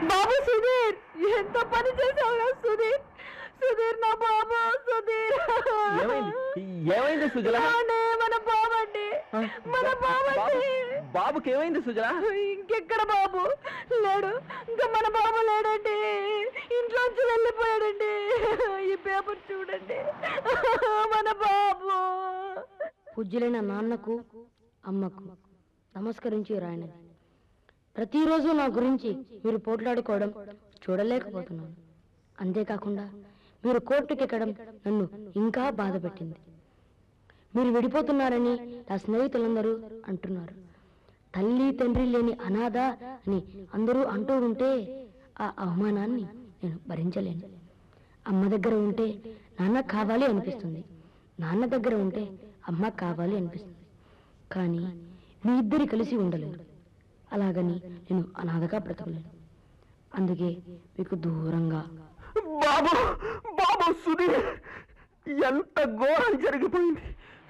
బాబు సుధీర్ ఎంత పని చేశావు సుధీర్ సుధీర్ నా బాబు సుధీర్ ఏమైంది ఏమైంది సుజల ఆడే మన బాబండి మన బాబండి బాబుకి ఏమైంది సుజల ఇంకెక్కడ బాబు లేడు ఇంకా మన బాబు లేడండి ఇంట్లోంచి వెళ్ళిపోయాడండి ఈ పేపర్ చూడండి మన బాబు పూజ్యులైన నాన్నకు అమ్మకు నమస్కరించి రాయనది ప్రతిరోజు నా గురించి మీరు పోట్లాడుకోవడం చూడలేకపోతున్నాను అంతేకాకుండా మీరు కోర్టుకెక్కడం నన్ను ఇంకా బాధ పెట్టింది మీరు విడిపోతున్నారని నా స్నేహితులందరూ అంటున్నారు తల్లి తండ్రి లేని అనాథ అని అందరూ అంటూ ఉంటే ఆ అవమానాన్ని నేను భరించలేను అమ్మ దగ్గర ఉంటే నాన్న కావాలి అనిపిస్తుంది నాన్న దగ్గర ఉంటే అమ్మ కావాలి అనిపిస్తుంది కానీ మీ ఇద్దరి కలిసి ఉండలేరు అలాగని నేను అనాథగా బ్రతకలేను అందుకే మీకు దూరంగా బాబు బాబు సుధీర్ ఎంత ఘోరం జరిగిపోయింది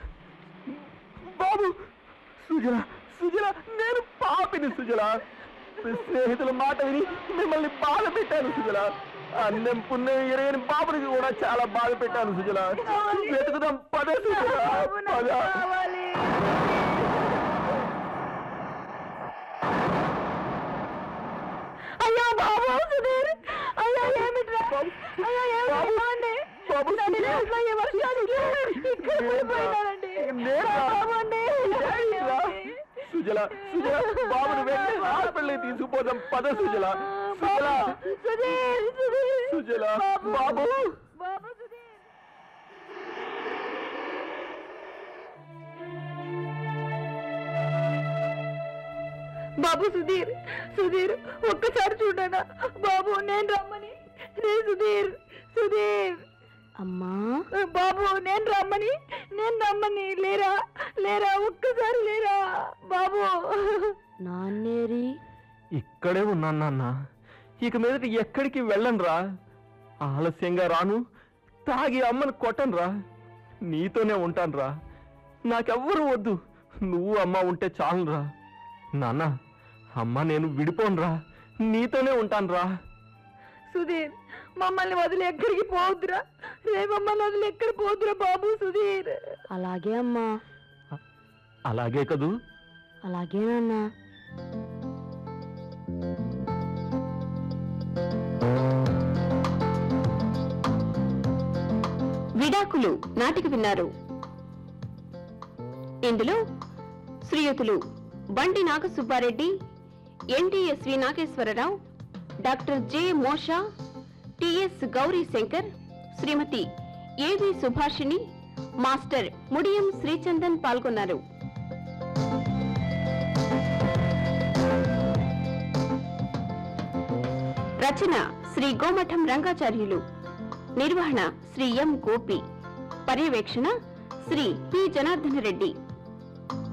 బాబు సుజల సుజల నేను పాపిని సుజల స్నేహితుల మాట విని మిమ్మల్ని బాధ పెట్టాను సుజల అన్నం పుణ్యం ఎరగని బాబునికి కూడా చాలా బాధ పెట్టాను సుజల వెతుకుదాం పద సుజల బాబు నాకు పద కావాలి అయ్యో బాబు సుధీర్ అయ్యో ఏమిట్రా అయ్యో ఏమిటండి బాబు, నన్ను సుధీర్. ఇంట్లో ఈ వర్షానికి ఇక్కడ పడిపోయినానండి నేను రా. బాబు అండి రా. సుజల సుజల బాబుని వెంటనే హాస్పిటల్కి తీసుకుపోదాం పద సుజల సుజల సుధీర్ సుధీర్ సుజల బాబు బాబు సుధీర్ బాబు సుధీర్ సుధీర్ ఒక్కసారి చూడనా బాబు నేను రమ్మని రే సుధీర్ సుధీర్ అమ్మా బాబు నేను రమ్మని నేను రమ్మని లేరా లేరా ఒక్కసారి లేరా బాబు నాన్నేరి ఇక్కడే ఉన్నాను నాన్న ఇక మీదట ఎక్కడికి వెళ్ళనురా ఆలస్యంగా రాను తాగి అమ్మను కొట్టనురా నీతోనే ఉంటానురా నాకెవ్వరు వద్దు నువ్వు అమ్మ ఉంటే చాలురా నాన్న అమ్మ నేను విడిపోనురా నీతోనే ఉంటానురా సుధీర్ మమ్మల్ని వదిలి ఎక్కడికి పోవద్దురా రే మమ్మల్ని వదిలి ఎక్కడ పోవద్దురా బాబు సుధీర్ అలాగే అమ్మా అలాగే కదూ అలాగే నాన్న విడాకులు నాటిక విన్నారు ఇందులో శ్రీయుతులు Bandi Nagasubbareddy NTSV Nageswararao doctor J Mosha TS Gowri Shankar Shrimati AV Subhashini master Mudiyam శ్రీచందన్ పాల్గొన్నారు రచన శ్రీ గోమఠం రంగాచార్యులు నిర్వహణ శ్రీ ఎం గోపి పర్యవేక్షణ శ్రీ పి జనార్దన రెడ్డి